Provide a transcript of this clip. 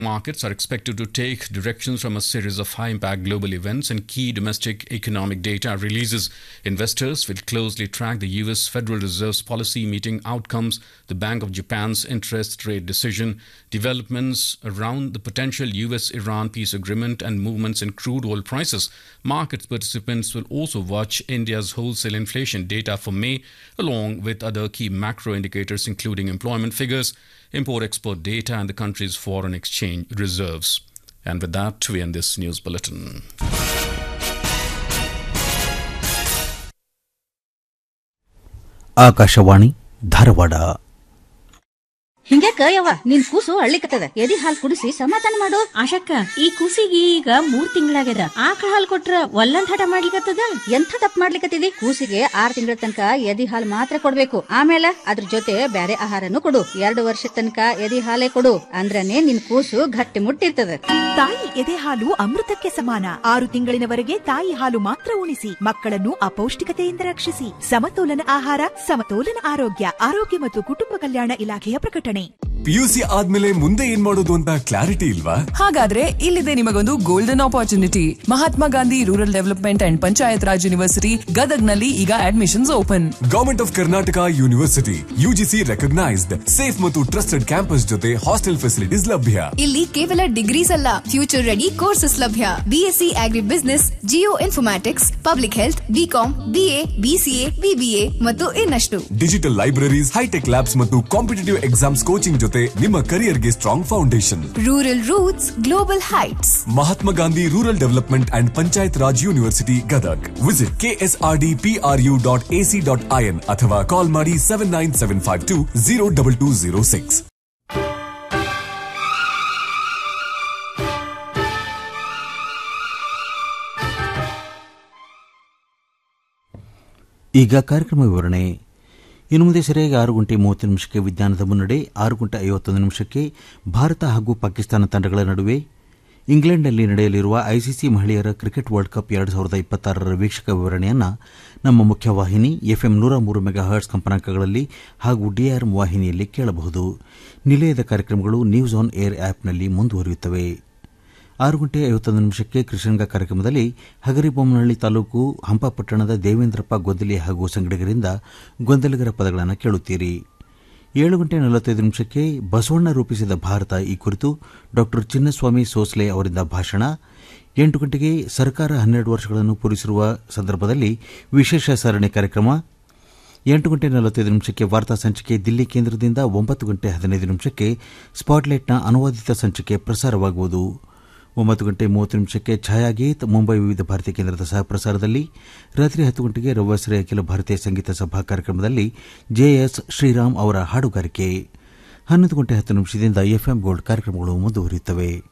Markets are expected to take directions from a series of high impact global events and key domestic economic data releases. Investors will closely track the US Federal Reserve's policy meeting outcomes, the Bank of Japan's interest rate decision, developments around the potential US Iran peace agreement, and movements in crude oil prices. Market participants will also watch India's wholesale inflation data for May, along with other key macro indicators, including employment figures import export data, and the country's foreign exchange reserves. And with that, we end this news bulletin. Akashvani Dharwad ಹಿಂಗ್ಯಾಕ ಯವ್ವ ನಿನ್ ಕೂಸು ಅಳ್ಳಿಕತ್ತದ ಎದಿ ಹಾಲ್ ಕುಡಿಸಿ ಸಮಾಧಾನ ಮಾಡು ಆಶಕ್ಕ ಈ ಕೂಸಿಗೆ ಈಗ ಮೂರ್ ತಿಂಗಳಾಗ್ಯದ ಆಕಳ ಹಾಲ್ ಕೊಟ್ರ ಒಲ್ಲಂದ್ ಹಠ ಮಾಡ್ಲಿಕತ್ತದ ಎಂಥ ತಪ್ಪು ಮಾಡ್ಲಿಕತ್ತಿದಿ ಕೂಸಿಗೆ ಆರ್ ತಿಂಗಳ ತನಕ ಎದಿ ಹಾಲ್ ಮಾತ್ರ ಕೊಡ್ಬೇಕು ಆಮೇಲೆ ಅದ್ರ ಜೊತೆ ಬ್ಯಾರೆ ಆಹಾರನು ಕೊಡು ಎರಡು ವರ್ಷ ತನಕ ಎದಿ ಹಾಲೇ ಕೊಡು ಅಂದ್ರನೇ ನಿನ್ ಕೂಸು ಗಟ್ಟಿ ಮುಟ್ಟಿರ್ತದ ತಾಯಿ ಎದೆ ಹಾಲು ಅಮೃತಕ್ಕೆ ಸಮಾನ ಆರು ತಿಂಗಳಿನವರೆಗೆ ತಾಯಿ ಹಾಲು ಮಾತ್ರ ಉಣಿಸಿ ಮಕ್ಕಳನ್ನು ಅಪೌಷ್ಟಿಕತೆಯಿಂದ ರಕ್ಷಿಸಿ ಸಮತೋಲನ ಆಹಾರ ಸಮತೋಲನ ಆರೋಗ್ಯ ಆರೋಗ್ಯ ಮತ್ತು ಕುಟುಂಬ ಕಲ್ಯಾಣ ಇಲಾಖೆಯ ಪ್ರಕಟಣೆ ಪಿಯುಸಿ ಆದ್ಮೇಲೆ ಮುಂದೆ ಏನ್ ಮಾಡೋದು ಅಂತ ಕ್ಲಾರಿಟಿ ಇಲ್ವಾ ಹಾಗಾದ್ರೆ ಇಲ್ಲಿದೆ ನಿಮಗೊಂದು golden opportunity Mahatma Gandhi rural development and panchayat raj university ಗದಗ್ನಲ್ಲಿ ಈಗ admissions open government of Karnataka university UGC recognised safe ಮತ್ತು ಟ್ರಸ್ಟೆಡ್ ಕ್ಯಾಂಪಸ್ ಜೊತೆ ಹಾಸ್ಟೆಲ್ ಫೆಸಿಲಿಟೀಸ್ ಲಭ್ಯ ಇಲ್ಲಿ ಕೇವಲ ಡಿಗ್ರೀಸ್ ಅಲ್ಲ ಫ್ಯೂಚರ್ ರೆಡಿ ಕೋರ್ಸಸ್ ಲಭ್ಯ BSc agribusiness geoinformatics public health BCom BA BCA BBA ಮತ್ತು ಇನ್ನಷ್ಟು ಡಿಜಿಟಲ್ ಲೈಬ್ರರೀಸ್ ಹೈಟೆಕ್ ಲ್ಯಾಬ್ಸ್ ಮತ್ತು ಕಾಂಪಿಟೇಟಿವ್ ಎಕ್ಸಾಮ್ಸ್ ಕೋಚಿಂಗ್ ಜೊತೆ ನಿಮ್ಮ ಕರಿಯರ್ಗೆ strong foundation rural roots global heights Mahatma Gandhi rural development and panchayat raj university Gadag visit KSRD PRU dot ac dot in ಅಥವಾ call ಮಾಡಿ seven nine seven five two zero double two zero six ಈಗ ಕಾರ್ಯಕ್ರಮ ವಿವರಣೆ ಇನ್ನು ಮುಂದೆ ಸರಿಯಾಗಿ ಆರು ಗಂಟೆ ಮೂವತ್ತು ನಿಮಿಷಕ್ಕೆ ವಿಜ್ಞಾನದ ಮುನ್ನಡೆ ಆರು ಗಂಟೆ ಐವತ್ತೊಂದು ನಿಮಿಷಕ್ಕೆ ಭಾರತ ಹಾಗೂ ಪಾಕಿಸ್ತಾನ ತಂಡಗಳ ನಡುವೆ ಇಂಗ್ಲೆಂಡ್ನಲ್ಲಿ ನಡೆಯಲಿರುವ ಐಸಿಸಿ ಮಹಿಳೆಯರ ಕ್ರಿಕೆಟ್ ವರ್ಲ್ಡ್ ಕಪ್ ಎರಡು ಸಾವಿರದ ಇಪ್ಪತ್ತಾರರ ವೀಕ್ಷಕ ವಿವರಣೆಯನ್ನು ನಮ್ಮ ಮುಖ್ಯವಾಹಿನಿ ಎಫ್ಎಂ ನೂರ ಮೂರು ಮೆಗಾ ಹರ್ಟ್ಸ್ ಕಂಪನಾಂಕಗಳಲ್ಲಿ ಹಾಗೂ ಡಿಆರ್ಎಂ ವಾಹಿನಿಯಲ್ಲಿ ಕೇಳಬಹುದು ನಿಲಯದ ಕಾರ್ಯಕ್ರಮಗಳು ನ್ಯೂಸ್ ಆನ್ ಏರ್ ಆಪ್ನಲ್ಲಿ ಮುಂದುವರಿಯುತ್ತವೆ ಆರು ಗಂಟೆ ಐವತ್ತೊಂದು ನಿಮಿಷಕ್ಕೆ ಕೃಷ್ಣಂಗ ಕಾರ್ಯಕ್ರಮದಲ್ಲಿ ಹಗರಿಬೊಮ್ಮನಹಳ್ಳಿ ತಾಲೂಕು ಹಂಪಾಪಟ್ಟಣದ ದೇವೇಂದ್ರಪ್ಪ ಗೊಂದಲಿ ಹಾಗೂ ಸಂಗಡಿಗರಿಂದ ಗೊಂದಲಿಗರ ಪದಗಳನ್ನು ಕೇಳುತ್ತೀರಿ ಏಳು ಗಂಟೆ ನಲವತ್ತೈದು ನಿಮಿಷಕ್ಕೆ ಬಸವಣ್ಣ ರೂಪಿಸಿದ ಭಾರತ ಈ ಕುರಿತು ಡಾ ಚಿನ್ನಸ್ವಾಮಿ ಸೋಸ್ಲೆ ಅವರಿಂದ ಭಾಷಣ ಎಂಟು ಗಂಟೆಗೆ ಸರ್ಕಾರ ಹನ್ನೆರಡು ವರ್ಷಗಳನ್ನು ಪೂರೈಸಿರುವ ಸಂದರ್ಭದಲ್ಲಿ ವಿಶೇಷ ಸರಣಿ ಕಾರ್ಯಕ್ರಮ ಎಂಟು ಗಂಟೆ ನಲವತ್ತೈದು ನಿಮಿಷಕ್ಕೆ ವಾರ್ತಾ ಸಂಚಿಕೆ ದಿಲ್ಲಿ ಕೇಂದ್ರದಿಂದ ಒಂಬತ್ತು ಗಂಟೆ ಹದಿನೈದು ನಿಮಿಷಕ್ಕೆ ಸ್ಪಾಟ್ಲೈಟ್ನ ಅನುವಾದಿತ ಸಂಚಿಕೆ ಪ್ರಸಾರವಾಗುವುದು ಒಂಬತ್ತು ಗಂಟೆ ಮೂವತ್ತು ನಿಮಿಷಕ್ಕೆ ಛಾಯಾಗೀತ್ ಮುಂಬೈ ವಿವಿಧ ಭಾರತೀಯ ಕೇಂದ್ರದ ಸಹ ಪ್ರಸಾರದಲ್ಲಿ ರಾತ್ರಿ ಹತ್ತು ಗಂಟೆಗೆ ರವಿವಾಸರಿ ಅಖಿಲ ಭಾರತೀಯ ಸಂಗೀತ ಸಭಾ ಕಾರ್ಯಕ್ರಮದಲ್ಲಿ ಜೆಎಸ್ ಶ್ರೀರಾಮ್ ಅವರ ಹಾಡುಗಾರಿಕೆ ಹನ್ನೊಂದು ಗಂಟೆ ಹತ್ತು ನಿಮಿಷದಿಂದ ಎಫ್ಎಂ ಗೋಲ್ಡ್ ಕಾರ್ಯಕ್ರಮಗಳು ಮುಂದುವರಿಯುತ್ತವೆ